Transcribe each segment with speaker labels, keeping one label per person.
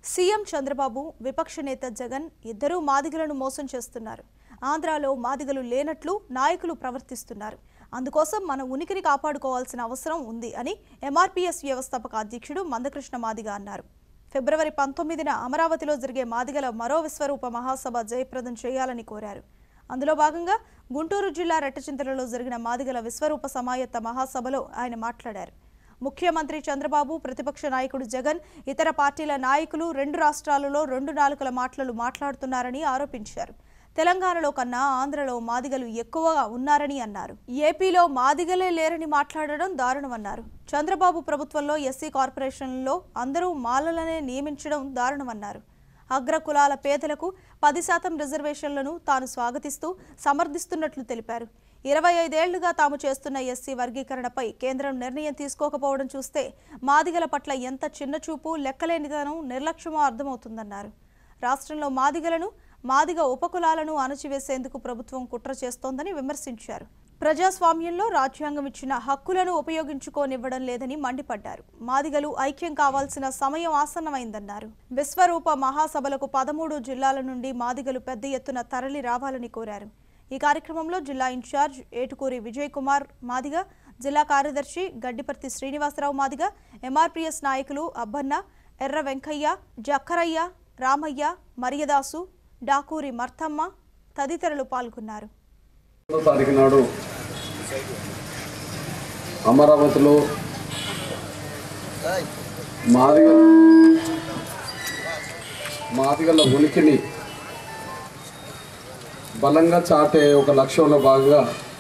Speaker 1: CM Chandrababu విపక్ష నేత జగన్ ఇద్దరూ మాదిగలను మోసం చేస్తున్నారు ఆంధ్రాలో మాదిగలు లేనట్లు నాయకులు ప్రవర్తిస్తున్నారు అందుకోసం మన ఉనికిని కాపాడుకోవాల్సిన అవసరం ఉంది అని ఎంఆర్పీఎస్ వ్యవస్థాపక అధ్యక్షుడు మందకృష్ణ మాదిగ అన్నారు ఫిబ్రవరి పంతొమ్మిదిన అమరావతిలో జరిగే మాదిగల మరో విశ్వరూప మహాసభ జయప్రదం చేయాలని కోరారు అందులో భాగంగా గుంటూరు జిల్లా రెట్టచింతలలో జరిగిన మాదిగల విశ్వరూప సమాయత్త మహాసభలో ఆయన మాట్లాడారు ముఖ్యమంత్రి చంద్రబాబు ప్రతిపక్ష నాయకుడు జగన్ ఇతర పార్టీల నాయకులు రెండు రాష్ట్రాలలో రెండు నాలుకల మాటలు మాట్లాడుతున్నారని ఆరోపించారు తెలంగాణలో కన్నా ఆంధ్రలో మాదిగలు ఎక్కువగా ఉన్నారని అన్నారు ఏపీలో మాదిగలే లేరని మాట్లాడడం దారుణమన్నారు చంద్రబాబు ప్రభుత్వంలో ఎస్సీ కార్పొరేషన్లో అందరూ మాలలనే నియమించడం దారుణమన్నారు అగ్ర కులాల పేదలకు పది శాతం రిజర్వేషన్లను తాను స్వాగతిస్తూ సమర్థిస్తున్నట్లు తెలిపారు ఇరవై ఐదేళ్లుగా తాము చేస్తున్న ఎస్సీ వర్గీకరణపై కేంద్రం నిర్ణయం తీసుకోకపోవడం చూస్తే మాదిగల పట్ల ఎంత చిన్నచూపు లెక్కలేనిదనం నిర్లక్ష్యమో అర్థమవుతుందన్నారు రాష్ట్రంలో మాదిగలను మాదిగ ఉపకులాలను అణచివేసేందుకు ప్రభుత్వం కుట్ర చేస్తోందని విమర్శించారు ప్రజాస్వామ్యంలో రాజ్యాంగం ఇచ్చిన హక్కులను ఉపయోగించుకోనివ్వడం లేదని మండిపడ్డారు మాదిగలు ఐక్యం కావాల్సిన సమయం ఆసన్నమైందన్నారు విశ్వరూప మహాసభలకు పదమూడు జిల్లాల నుండి మాదిగలు పెద్ద ఎత్తున తరలి రావాలని కోరారు ఈ కార్యక్రమంలో జిల్లా ఇన్ఛార్జ్ ఏటుకూరి విజయ్ కుమార్ మాదిగ జిల్లా కార్యదర్శి గడ్డిపర్తి శ్రీనివాసరావు మాదిగ ఎంఆర్పీఎస్ నాయకులు అబ్బన్న ఎర్ర వెంకయ్య జక్కరయ్య రామయ్య మరియదాసు డాకూరి మర్తమ్మ తదితరులు పాల్గొన్నారు
Speaker 2: రెండో తారీఖు నాడు అమరావతిలో మాదిగ మాదిగల ఉనికిని బలంగా చాటే ఒక లక్ష్యంలో భాగంగా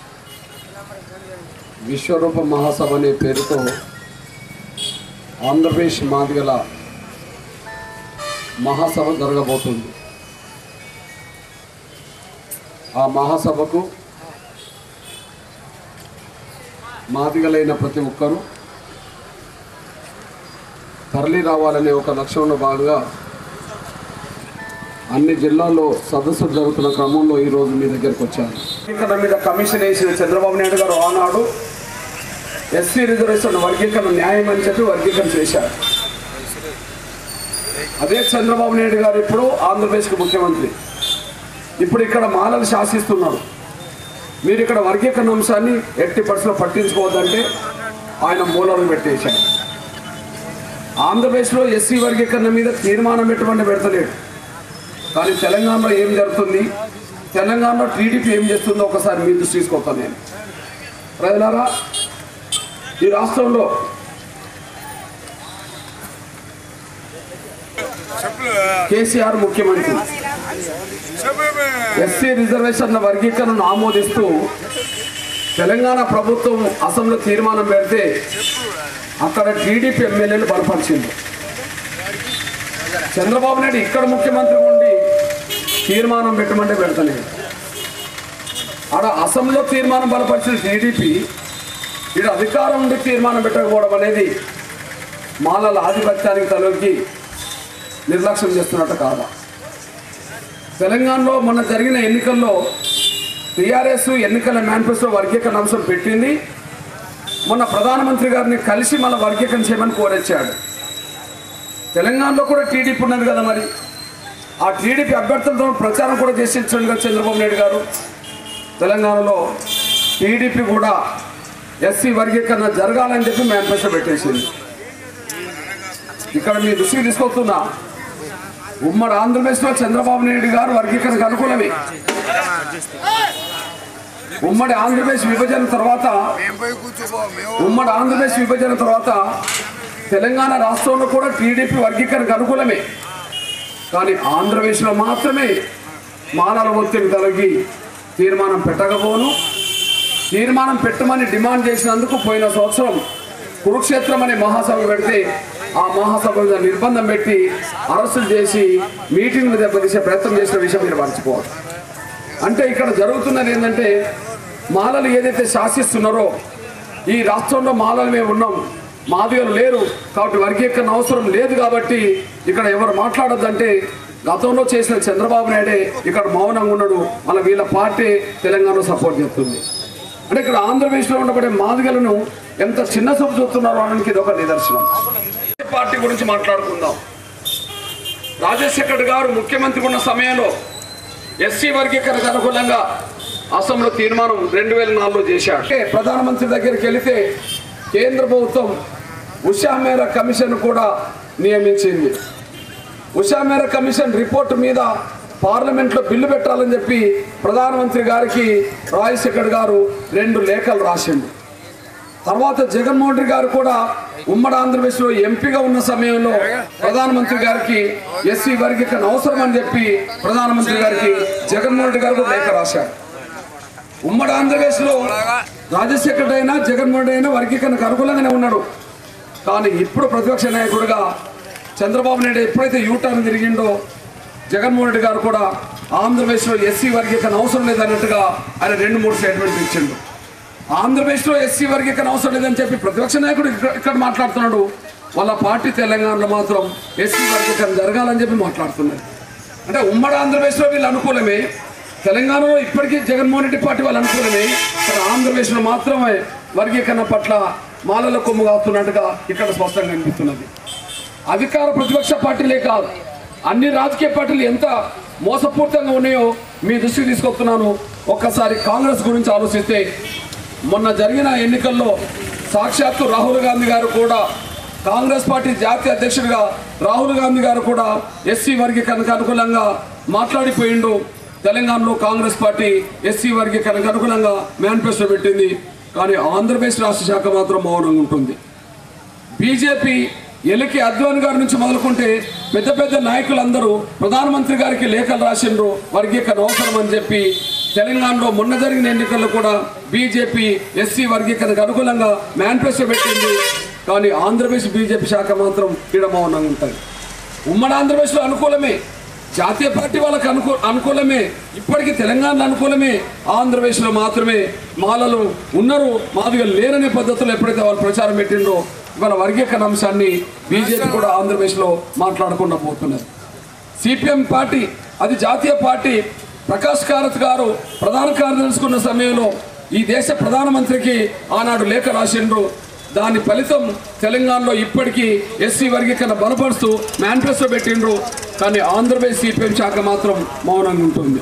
Speaker 2: విశ్వరూప మహాసభ అనే పేరుతో ఆంధ్రప్రదేశ్ మాదిగల మహాసభ జరగబోతుంది ఆ మహాసభకు మాదిగలైన ప్రతి ఒక్కరూ తరలి రావాలనే ఒక లక్ష్యంలో భాగంగా అన్ని జిల్లాల్లో సదస్సులు జరుగుతున్న క్రమంలో ఈరోజు మీ దగ్గరికి వచ్చాను వర్గీకరణ మీద కమిషన్ వేసిన చంద్రబాబు నాయుడు గారు ఆనాడు ఎస్సీ రిజర్వేషన్ వర్గీకరణ న్యాయం అని చెప్పి వర్గీకరణ చేశారు అదే చంద్రబాబు నాయుడు గారు ఇప్పుడు ఆంధ్రప్రదేశ్కి ముఖ్యమంత్రి ఇప్పుడు ఇక్కడ మాలలు శాసిస్తున్నారు మీరు ఇక్కడ వర్గీకరణ అంశాన్ని ఎట్టి పరిస్థితుల్లో పట్టించుకోవద్దంటే ఆయన మూలాలు పెట్టేశారు ఆంధ్రప్రదేశ్లో ఎస్సీ వర్గీకరణ మీద తీర్మానం ఎటువంటి పెడతలేడు కానీ తెలంగాణలో ఏం జరుగుతుంది తెలంగాణలో టీడీపీ ఏం చేస్తుందో ఒకసారి మీ దృష్టి తీసుకొస్తాను నేను ప్రజలారా ఈ రాష్ట్రంలో కేసీఆర్ ముఖ్యమంత్రి ఎస్సీ రిజర్వేషన్ల వర్గీకరణను ఆమోదిస్తూ తెలంగాణ ప్రభుత్వం అసెంబ్లీ తీర్మానం పెడితే అక్కడ టీడీపీ ఎమ్మెల్యేలు బలపరిచింది చంద్రబాబు నాయుడు ఇక్కడ ముఖ్యమంత్రి ఉండి తీర్మానం పెట్టమంటే పెడతలేదు ఆడ అసెంబ్లీలో తీర్మానం బలపరిచిన టీడీపీ ఇక్కడ అధికారం ఉండి తీర్మానం పెట్టకపోవడం అనేది మాలల ఆధిపత్యానికి తలొగ్గి నిర్లక్ష్యం చేస్తున్నట్టు కాదా తెలంగాణలో మొన్న జరిగిన ఎన్నికల్లో టీఆర్ఎస్ ఎన్నికల మేనిఫెస్టో వర్గీకరణ అంశం పెట్టింది మొన్న ప్రధానమంత్రి గారిని కలిసి మన వర్గీకరణ చేయమని కోరొచ్చాడు తెలంగాణలో కూడా టీడీపీ ఉన్నది కదా మరి ఆ టీడీపీ అభ్యర్థులతో ప్రచారం కూడా చేసి ఇచ్చాడు కదా చంద్రబాబు నాయుడు గారు తెలంగాణలో టీడీపీ కూడా ఎస్సీ వర్గీకరణ జరగాలని చెప్పి మేనిఫెస్టో పెట్టేసింది ఇక్కడ మీ దృష్టికి తీసుకొస్తున్నా ఉమ్మడి ఆంధ్రప్రదేశ్లో చంద్రబాబు నాయుడు గారు వర్గీకరణకు అనుకూలమే ఉమ్మడి ఆంధ్రప్రదేశ్ విభజన తర్వాత ఉమ్మడి ఆంధ్రప్రదేశ్ విభజన తర్వాత తెలంగాణ రాష్ట్రంలో కూడా టీడీపీ వర్గీకరణకు అనుకూలమే కానీ ఆంధ్రప్రదేశ్లో మాత్రమే మానవ ఒత్తిడి కలిగి తీర్మానం పెట్టకపోను తీర్మానం పెట్టమని డిమాండ్ చేసినందుకు పోయిన సంవత్సరం కురుక్షేత్రం అనే మహాసభ పెడితే ఆ మహాసభ మీద నిర్బంధం పెట్టి అరెస్టులు చేసి మీటింగ్లు దెబ్బతీసే ప్రయత్నం చేసిన విషయం మీరు మర్చిపోవాలి అంటే ఇక్కడ జరుగుతున్నది ఏంటంటే మాలలు ఏదైతే శాసిస్తున్నారో ఈ రాష్ట్రంలో మాలలు మేము ఉన్నాం మాదిగలు లేరు కాబట్టి వర్గీకరణ అవసరం లేదు కాబట్టి ఇక్కడ ఎవరు మాట్లాడొద్దంటే గతంలో చేసిన చంద్రబాబు నాయుడే ఇక్కడ మౌనంగా ఉన్నాడు మన వీళ్ళ పార్టీ తెలంగాణలో సపోర్ట్ చేస్తుంది అంటే ఇక్కడ ఆంధ్రప్రదేశ్లో ఉండబడే మాదిగలను ఎంత చిన్న చూపు చూస్తున్నారో అనడానికి ఇది ఒక నిదర్శనం పార్టీ గురించి మాట్లాడుకుందాం రాజశేఖర్ గారు ముఖ్యమంత్రి ఉన్న సమయంలో ఎస్సీ వర్గీకరణకు అనుకూలంగా అసెంబ్లీలో తీర్మానం రెండు వేల నాలుగులో చేశాడు అంటే ప్రధానమంత్రి దగ్గరికి వెళితే కేంద్ర ప్రభుత్వం ఉషా మేరా కమిషన్ కూడా నియమించింది ఉషా మేరా కమిషన్ రిపోర్టు మీద పార్లమెంట్లో బిల్లు పెట్టాలని చెప్పి ప్రధానమంత్రి గారికి రాజశేఖర్ గారు రెండు లేఖలు రాసిండు తర్వాత జగన్మోహన్ రెడ్డి గారు కూడా ఉమ్మడి ఆంధ్రప్రదేశ్లో ఎంపీగా ఉన్న సమయంలో ప్రధానమంత్రి గారికి ఎస్సీ వర్గీకరణ అవసరం అని చెప్పి ప్రధానమంత్రి గారికి జగన్మోహన్ రెడ్డి గారు కూడా లేఖ రాశారు ఉమ్మడి ఆంధ్రప్రదేశ్లో రాజశేఖర్ అయినా జగన్మోహన్ రెడ్డి అయినా వర్గీకరణకు అనుకూలంగానే ఉన్నాడు కానీ ఇప్పుడు ప్రతిపక్ష నాయకుడిగా చంద్రబాబు నాయుడు ఎప్పుడైతే యూటర్న్ తిరిగిండో జగన్మోహన్ రెడ్డి గారు కూడా ఆంధ్రప్రదేశ్లో ఎస్సీ వర్గీకరణ అవసరం లేదన్నట్టుగా ఆయన రెండు మూడు స్టేట్మెంట్లు ఇచ్చిండు ఆంధ్రప్రదేశ్లో ఎస్సీ వర్గీకరణ అవసరం లేదని చెప్పి ప్రతిపక్ష నాయకుడు ఇక్కడ- ఇక్కడ మాట్లాడుతున్నాడు వాళ్ళ పార్టీ తెలంగాణలో మాత్రం ఎస్సీ వర్గీకరణ జరగాలని చెప్పి మాట్లాడుతున్నారు అంటే ఉమ్మడి ఆంధ్రప్రదేశ్లో వీళ్ళు అనుకూలమే తెలంగాణలో ఇప్పటికీ జగన్మోహన్ రెడ్డి పార్టీ వాళ్ళు అనుకూలమే కానీ ఆంధ్రప్రదేశ్లో మాత్రమే వర్గీకరణ పట్ల మాలల కొమ్ము కాస్తున్నట్టుగా ఇక్కడ స్పష్టంగా కనిపిస్తున్నది అధికార ప్రతిపక్ష పార్టీలే కాదు అన్ని రాజకీయ పార్టీలు ఎంత మోసపూరితంగా ఉన్నాయో మీ దృష్టికి తీసుకొస్తున్నాను ఒక్కసారి కాంగ్రెస్ గురించి ఆలోచిస్తే మొన్న జరిగిన ఎన్నికల్లో సాక్షాత్తు రాహుల్ గాంధీ గారు కూడా కాంగ్రెస్ పార్టీ జాతీయ అధ్యక్షుడిగా రాహుల్ గాంధీ గారు కూడా ఎస్సీ వర్గీకరణకు అనుకూలంగా మాట్లాడిపోయిండు తెలంగాణలో కాంగ్రెస్ పార్టీ ఎస్సీ వర్గీకరణకు అనుకూలంగా మేనిఫెస్టో పెట్టింది కానీ ఆంధ్రప్రదేశ్ రాష్ట్ర శాఖ మాత్రం మౌనంగా ఉంటుంది బీజేపీ ఎలికి అద్వాని గారి నుంచి మొదలుకుంటే పెద్ద పెద్ద నాయకులందరూ ప్రధానమంత్రి గారికి లేఖలు రాసిండ్రు వర్గీకరణ అవసరం అని చెప్పి తెలంగాణలో మొన్న జరిగిన ఎన్నికల్లో కూడా బీజేపీ ఎస్సీ వర్గీకరణకు అనుకూలంగా మేనిఫెస్టో పెట్టింది కానీ ఆంధ్రప్రదేశ్ బీజేపీ శాఖ మాత్రం ఈడ మౌనంగా ఉంటుంది ఉమ్మడి ఆంధ్రప్రదేశ్లో అనుకూలమే జాతీయ పార్టీ వాళ్ళకి అనుకూ అనుకూలమే ఇప్పటికీ తెలంగాణ అనుకూలమే ఆంధ్రప్రదేశ్లో మాత్రమే మాలలు ఉన్నారు మాదిగా లేరనే పద్ధతిలో ఎప్పుడైతే వాళ్ళు ప్రచారం పెట్టిండ్రో ఇవాళ వర్గీకరణ అంశాన్ని బీజేపీ కూడా ఆంధ్రప్రదేశ్లో మాట్లాడకుండా పోతున్నారు సిపిఎం పార్టీ అది జాతీయ పార్టీ ప్రకాష్ కారత్ గారు ప్రధాన కార్యదర్శి ఉన్న సమయంలో ఈ దేశ ప్రధానమంత్రికి ఆనాడు లేఖ రాసిండ్రు దాని ఫలితం తెలంగాణలో ఇప్పటికీ ఎస్సీ వర్గీకరణ బలపరుస్తూ మేనిఫెస్టో పెట్టిండ్రు కానీ ఆంధ్రప్రదేశ్ సిపిఎం శాఖ మాత్రం మౌనంగా ఉంటుంది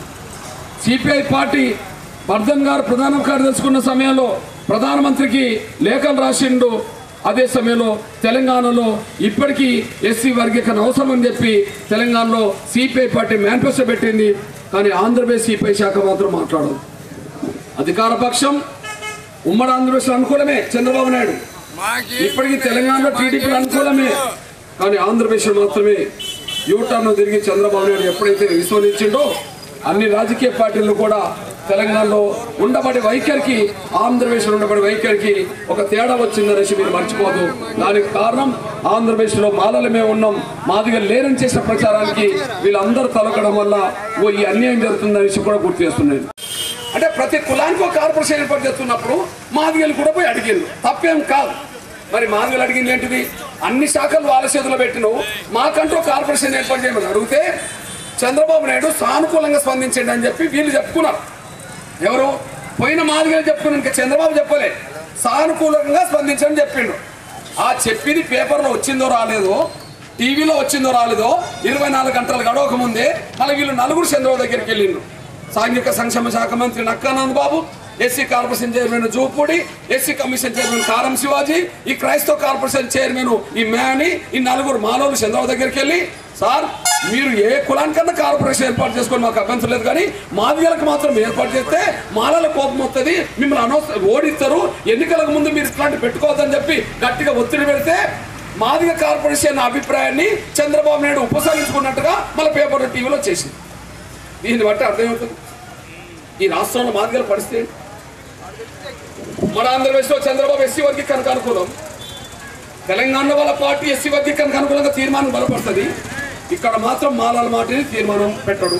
Speaker 2: సిపిఐ పార్టీ వర్ధన్ గారు ప్రధాన కార్యదర్శి ఉన్న సమయంలో ప్రధానమంత్రికి లేఖలు రాసిండు అదే సమయంలో తెలంగాణలో ఇప్పటికీ ఎస్సీ వర్గీకరణ అవసరం అని చెప్పి తెలంగాణలో సిపిఐ పార్టీ మేనిఫెస్టో పెట్టింది కానీ ఆంధ్రప్రదేశ్ సిపిఐ శాఖ మాత్రం మాట్లాడదు అధికార పక్షం ఉమ్మడి ఆంధ్రప్రదేశ్ అనుకూలమే చంద్రబాబు నాయుడు ఇప్పటికీ తెలంగాణలో టీడీపీ అనుకూలమే కానీ ఆంధ్రప్రదేశ్ మాత్రమే యూటర్న్ తిరిగి చంద్రబాబు నాయుడు ఎప్పుడైతే విస్మరించిండో అన్ని రాజకీయ పార్టీలు కూడా తెలంగాణలో ఉండబడి వైఖరికి ఆంధ్రప్రదేశ్లో ఉండబడి వైఖరికి ఒక తేడా వచ్చిందనేసి మీరు మర్చిపోదు దానికి కారణం ఆంధ్రప్రదేశ్లో మాలలమే ఉన్నాం మాదిగా లేరని చేసిన ప్రచారానికి వీళ్ళందరూ తలకడం వల్ల ఓ ఈ అన్యాయం జరుగుతుందనేసి కూడా గుర్తు చేస్తున్నాను అంటే ప్రతి కులానికి ఒక కార్పొరేషన్ ఏర్పాటు చేస్తున్నప్పుడు మాదిగలు కూడా పోయి అడిగింది తప్పేం కాదు మరి మాదిగలు అడిగింది ఏంటిది అన్ని శాఖలు వాళ్ళ చేతిలో పెట్టినవు మాకంటూ ఒక కార్పొరేషన్ ఏర్పాటు చేయమని అడిగితే చంద్రబాబు నాయుడు సానుకూలంగా స్పందించండి అని చెప్పి వీళ్ళు చెప్పుకున్నారు ఎవరు పోయిన మాదిగలు చెప్పుకున్నారు ఇంకా చంద్రబాబు చెప్పలే సానుకూలంగా స్పందించని చెప్పిండు ఆ చెప్పింది పేపర్లో వచ్చిందో రాలేదో టీవీలో వచ్చిందో రాలేదో ఇరవై నాలుగు గంటలు గడవక ముందే మళ్ళీ వీళ్ళు నలుగురు చంద్రబాబు దగ్గరికి వెళ్ళిండు సాంఘిక సంక్షేమ శాఖ మంత్రి నక్కానంద్ బాబు SC corporation chairman Jupudi SC commission chairman కారం శివాజీ ఈ క్రైస్తవ కార్పొరేషన్ చైర్మన్ ఈ మేని ఈ నలుగురు మాలోలు చంద్రబాబు దగ్గరికి వెళ్ళి సార్ మీరు ఏ కులానికన్నా కార్పొరేషన్ ఏర్పాటు చేసుకొని మాకు అభ్యంతరం లేదు కానీ మాదిగలకు మాత్రం ఏర్పాటు చేస్తే మాలల కోపం వస్తుంది మిమ్మల్ని అనవసరం ఓడిస్తారు ఎన్నికలకు ముందు మీరు ఇట్లాంటి పెట్టుకోవద్దని చెప్పి గట్టిగా ఒత్తిడి పెడితే మాదిగ కార్పొరేషన్ అభిప్రాయాన్ని చంద్రబాబు నాయుడు ఉపసంహరించుకున్నట్టుగా మళ్ళీ పేపర్ టీవీలో చేసింది దీన్ని బట్టి అర్థమవుతుంది ఈ రాష్ట్రంలో మాదిగల పరిస్థితి ఏంటి? మన ఆంధ్రప్రదేశ్లో చంద్రబాబు ఎస్సీ వర్గీకరణకు అనుకూలం తెలంగాణ వాళ్ళ పార్టీ ఎస్సీ వర్గీకరణకు అనుకూలంగా తీర్మానం బలపడుతుంది ఇక్కడ మాత్రం మాలాల మాటని తీర్మానం పెట్టడు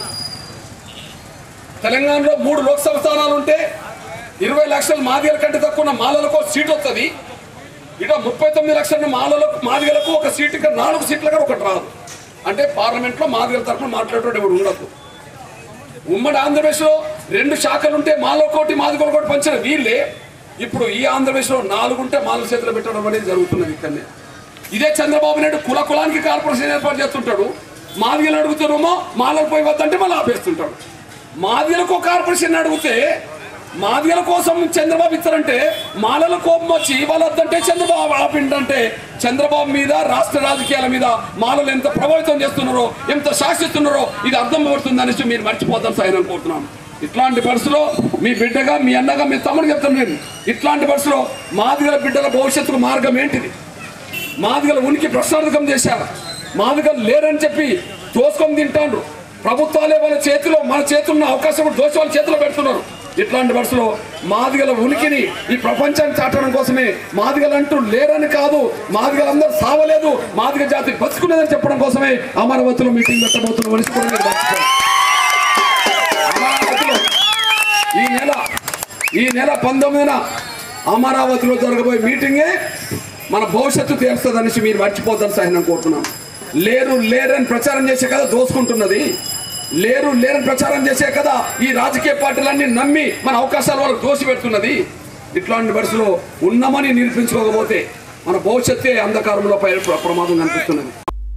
Speaker 2: తెలంగాణలో మూడు లోక్సభ స్థానాలు ఉంటే ఇరవై లక్షల మాదిగల కంటే తక్కువ ఉన్న మాలలకు ఒక సీట్ వస్తుంది ఇక ముప్పై తొమ్మిది లక్షల మాలలకు మాదిగలకు ఒక సీటు ఇక్కడ నాలుగు సీట్ల కూడా ఒకటి రాదు అంటే పార్లమెంట్లో మాదిగల తరఫున మాట్లాడేటోడు ఎవడు ఉండదు ఉమ్మడి ఆంధ్రప్రదేశ్లో రెండు శాఖలు ఉంటే మాలో కోటి మాదిగల కోటి పంచిన వీళ్ళే ఇప్పుడు ఈ ఆంధ్రప్రదేశ్లో నాలుగు ఉంటే మాల చేతిలో పెట్టడం అనేది జరుగుతున్నది ఇక్కడనే ఇదే చంద్రబాబు నాయుడు కుల కులానికి కార్పొరేషన్ ఏర్పాటు చేస్తుంటాడు మాదిగలు అడుగుతారేమో మాలకు పోయి వద్దంటే మళ్ళీ ఆపేస్తుంటాడు మాదిగలకు ఒక కార్పొరేషన్ అడిగితే మాదిగల కోసం చంద్రబాబు ఇస్తారంటే మాలల కోపం వచ్చి వాళ్ళు వద్దంటే చంద్రబాబు ఆపిండంటే చంద్రబాబు మీద రాష్ట్ర రాజకీయాల మీద మాలలు ఎంత ప్రభావితం చేస్తున్నారో ఎంత శాసిస్తున్నారో ఇది అర్థం పడుతుంది అనేసి మీరు మర్చిపోతాం సాయం అనుకుంటున్నాను ఇట్లాంటి పరిస్థితిలో మీ బిడ్డగా మీ అన్నగా మీ తమ్ముడు చెప్తాను నేను ఇట్లాంటి పరిస్థితిలో మాదిగల బిడ్డల భవిష్యత్తుకు మార్గం ఏంటిది మాదిగల ఉనికి ప్రశ్నార్థకం చేశారు మాదిగలు లేరని చెప్పి దోసుకొని తింటాండ్రు ప్రభుత్వాలే వాళ్ళ చేతిలో మన చేతిలో ఉన్న అవకాశం కూడా దోషి వాళ్ళ చేతిలో పెడుతున్నారు ఇట్లాంటి వరుసలో మాదిగల ఉనికిని ఈ ప్రపంచాన్ని చాటడం కోసమే మాదిగలు అంటూ లేరని కాదు మాదిగలందరూ సావలేదు మాదిగ జాతి బతుకునేదని చెప్పడం కోసమే అమరావతిలో మీటింగ్ పెట్టబోతున్న మనిషి కూడా మీరు మర్చిపోరు. అమరావతిలో ఈ నెల ఈ నెల పంతొమ్మిదిన అమరావతిలో జరగబోయే మీటింగే మన భవిష్యత్తు తెలుస్తుంది అనేసి మీరు మర్చిపోతారు సార్ నేను కోరుతున్నాను లేరు లేరని ప్రచారం చేసే కదా దోసుకుంటున్నది లేరు లేరని ప్రచారం చేసే కదా ఈ రాజకీయ పార్టీలన్నీ నమ్మి మన అవకాశాలు వాళ్ళకి దోసి పెడుతున్నది ఇట్లాంటి పరిస్థితిలో ఉన్నామని నిరూపించుకోకపోతే మన భవిష్యత్తే అంధకారంలో పై ప్రమాదం కనిపిస్తున్నది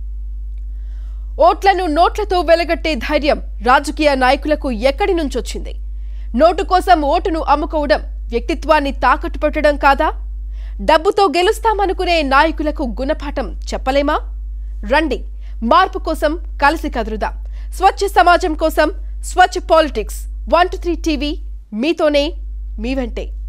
Speaker 3: ఓట్లను నోట్లతో వెలగట్టే ధైర్యం రాజకీయ నాయకులకు ఎక్కడి నుంచొచ్చింది నోటు కోసం ఓటును అమ్ముకోవడం వ్యక్తిత్వాన్ని తాకట్టు పెట్టడం కాదా డబ్బుతో గెలుస్తామనుకునే నాయకులకు గుణపాఠం చెప్పలేమా రండి మార్పు కోసం కలిసి కదురుదాం స్వచ్ఛ సమాజం కోసం స్వచ్ఛ politics one two three TV మీతోనే మీ వెంటే